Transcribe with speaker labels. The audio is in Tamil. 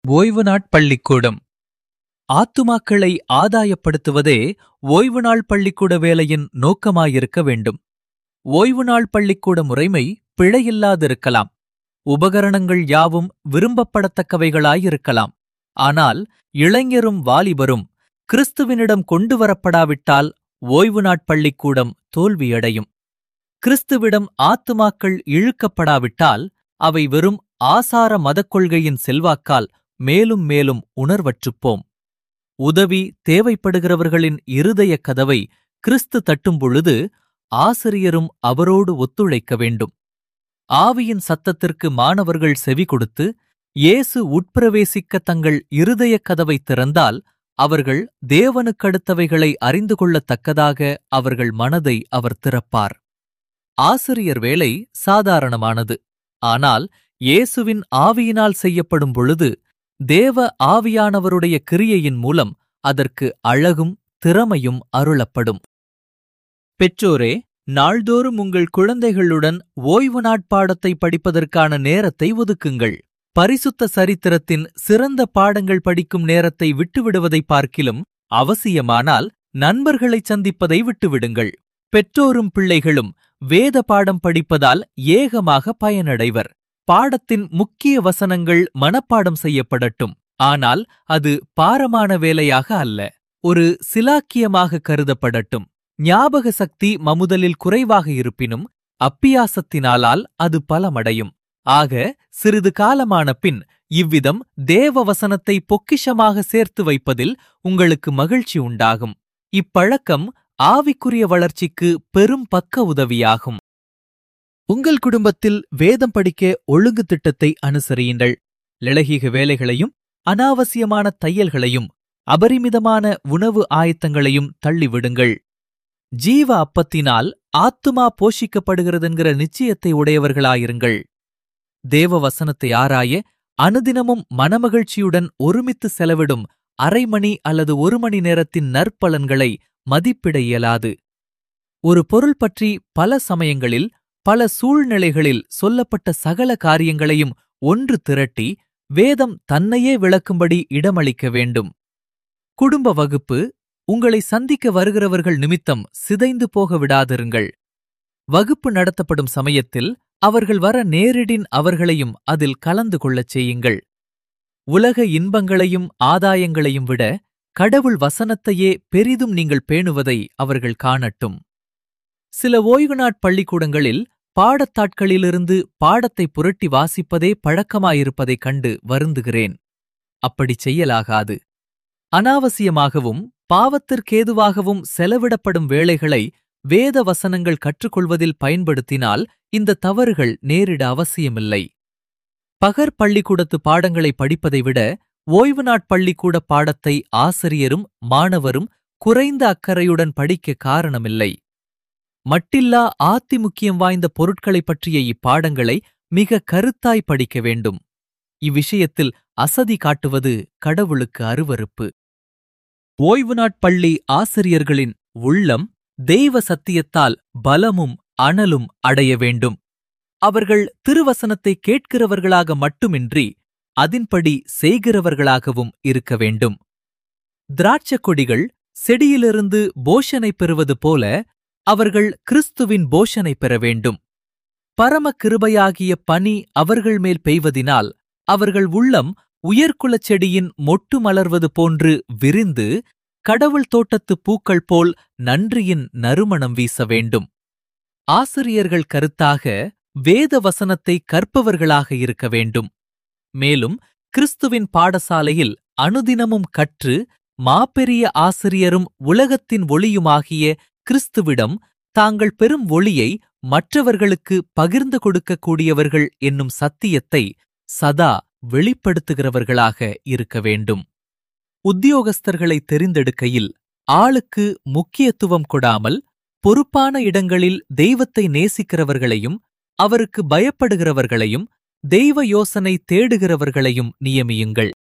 Speaker 1: ஓய்வு நாட் பள்ளிக்கூடம் ஆத்துமாக்களை ஆதாயப்படுத்துவதே ஓய்வு நாள் பள்ளிக்கூட வேலையின் நோக்கமாயிருக்க வேண்டும் ஓய்வு நாள் பள்ளிக்கூட முறைமை பிழையில்லாதிருக்கலாம் உபகரணங்கள் யாவும் விரும்பப்படத்தக்கவைகளாயிருக்கலாம் ஆனால் இளைஞரும் வாலிபரும் கிறிஸ்துவினிடம் கொண்டு வரப்படாவிட்டால் ஓய்வு நாட் பள்ளிக்கூடம் தோல்வியடையும் கிறிஸ்துவிடம் ஆத்துமாக்கள் இழுக்கப்படாவிட்டால் அவை வெறும் ஆசார மதக் கொள்கையின் செல்வாக்கால் மேலும் மேலும் உணர்வற்றுப்போம் உதவி தேவைப்படுகிறவர்களின் இருதயக் கதவை கிறிஸ்து தட்டும் பொழுது ஆசிரியரும் அவரோடு ஒத்துழைக்க வேண்டும் ஆவியின் சத்தத்திற்கு மாணவர்கள் செவி கொடுத்து இயேசு உட்பிரவேசிக்க தங்கள் இருதயக் கதவை திறந்தால் அவர்கள் தேவனுக்கடுத்தவைகளை அறிந்து கொள்ளத்தக்கதாக அவர்கள் மனதை அவர் திறப்பார் ஆசிரியர் வேலை சாதாரணமானது ஆனால் இயேசுவின் ஆவியினால் செய்யப்படும் பொழுது தேவ ஆவியானவருடைய கிரியையின் மூலம் அதற்கு அழகும் திறமையும் அருளப்படும் பெற்றோரே நாள்தோறும் உங்கள் குழந்தைகளுடன் ஓய்வு நாட்பாடத்தை படிப்பதற்கான நேரத்தை ஒதுக்குங்கள் பரிசுத்த சரித்திரத்தின் சிறந்த பாடங்கள் படிக்கும் நேரத்தை விட்டுவிடுவதை பார்க்கிலும் அவசியமானால் நண்பர்களை சந்திப்பதை விட்டுவிடுங்கள் பெற்றோரும் பிள்ளைகளும் வேத பாடம் படிப்பதால் ஏகமாக பயனடைவர் பாடத்தின் முக்கிய வசனங்கள் மனப்பாடம் செய்யப்படட்டும் ஆனால் அது பாரமான வேலையாக அல்ல ஒரு சிலாக்கியமாக கருதப்படட்டும் ஞாபக சக்தி மமுதலில் குறைவாக இருப்பினும் அப்பியாசத்தினாலால் அது பலமடையும் ஆக சிறிது காலமான பின் இவ்விதம் தேவ வசனத்தை பொக்கிஷமாக சேர்த்து வைப்பதில் உங்களுக்கு மகிழ்ச்சி உண்டாகும் இப்பழக்கம் ஆவிக்குரிய வளர்ச்சிக்கு பெரும் பக்க உதவியாகும் உங்கள் குடும்பத்தில் வேதம் படிக்க ஒழுங்கு திட்டத்தை அனுசரியுங்கள் இளகீக வேலைகளையும் அனாவசியமான தையல்களையும் அபரிமிதமான உணவு ஆயத்தங்களையும் தள்ளிவிடுங்கள் ஜீவ அப்பத்தினால் ஆத்துமா போஷிக்கப்படுகிறதென்கிற நிச்சயத்தை உடையவர்களாயிருங்கள் தேவ வசனத்தை ஆராய அனுதினமும் மனமகிழ்ச்சியுடன் ஒருமித்து செலவிடும் அரை மணி அல்லது ஒரு மணி நேரத்தின் நற்பலன்களை மதிப்பிட இயலாது ஒரு பொருள் பற்றி பல சமயங்களில் பல சூழ்நிலைகளில் சொல்லப்பட்ட சகல காரியங்களையும் ஒன்று திரட்டி வேதம் தன்னையே விளக்கும்படி இடமளிக்க வேண்டும் குடும்ப வகுப்பு உங்களை சந்திக்க வருகிறவர்கள் நிமித்தம் சிதைந்து போக விடாதிருங்கள் வகுப்பு நடத்தப்படும் சமயத்தில் அவர்கள் வர நேரிடின் அவர்களையும் அதில் கலந்து கொள்ளச் செய்யுங்கள் உலக இன்பங்களையும் ஆதாயங்களையும் விட கடவுள் வசனத்தையே பெரிதும் நீங்கள் பேணுவதை அவர்கள் காணட்டும் சில ஓய்வு நாட் பள்ளிக்கூடங்களில் பாடத்தாட்களிலிருந்து பாடத்தை புரட்டி வாசிப்பதே பழக்கமாயிருப்பதைக் கண்டு வருந்துகிறேன் அப்படிச் செய்யலாகாது அனாவசியமாகவும் பாவத்திற்கேதுவாகவும் செலவிடப்படும் வேளைகளை வேத வசனங்கள் கற்றுக்கொள்வதில் பயன்படுத்தினால் இந்த தவறுகள் நேரிட அவசியமில்லை பகற் பள்ளிக்கூடத்து பாடங்களை படிப்பதை விட ஓய்வு நாட் பள்ளிக்கூட பாடத்தை ஆசிரியரும் மாணவரும் குறைந்த அக்கறையுடன் படிக்க காரணமில்லை மட்டில்லா ஆத்தி முக்கியம் வாய்ந்த பொருட்களைப் பற்றிய இப்பாடங்களை மிக கருத்தாய் படிக்க வேண்டும் இவ்விஷயத்தில் அசதி காட்டுவது கடவுளுக்கு அருவருப்பு ஓய்வு நாட் பள்ளி ஆசிரியர்களின் உள்ளம் தெய்வ சத்தியத்தால் பலமும் அனலும் அடைய வேண்டும் அவர்கள் திருவசனத்தை கேட்கிறவர்களாக மட்டுமின்றி அதின்படி செய்கிறவர்களாகவும் இருக்க வேண்டும் திராட்சக் கொடிகள் செடியிலிருந்து போஷனை பெறுவது போல அவர்கள் கிறிஸ்துவின் போஷனை பெற வேண்டும் பரம கிருபையாகிய பனி அவர்கள் மேல் பெய்வதினால் அவர்கள் உள்ளம் உயர்குலச் செடியின் மொட்டு மலர்வது போன்று விரிந்து கடவுள் தோட்டத்து பூக்கள் போல் நன்றியின் நறுமணம் வீச வேண்டும் ஆசிரியர்கள் கருத்தாக வேத வசனத்தை கற்பவர்களாக இருக்க வேண்டும் மேலும் கிறிஸ்துவின் பாடசாலையில் அனுதினமும் கற்று மாபெரிய ஆசிரியரும் உலகத்தின் ஒளியுமாகிய கிறிஸ்துவிடம் தாங்கள் பெறும் ஒளியை மற்றவர்களுக்கு பகிர்ந்து கொடுக்கக்கூடியவர்கள் என்னும் சத்தியத்தை சதா வெளிப்படுத்துகிறவர்களாக இருக்க வேண்டும் உத்தியோகஸ்தர்களை தெரிந்தெடுக்கையில் ஆளுக்கு முக்கியத்துவம் கொடாமல் பொறுப்பான இடங்களில் தெய்வத்தை நேசிக்கிறவர்களையும் அவருக்கு பயப்படுகிறவர்களையும் தெய்வ யோசனை தேடுகிறவர்களையும் நியமியுங்கள்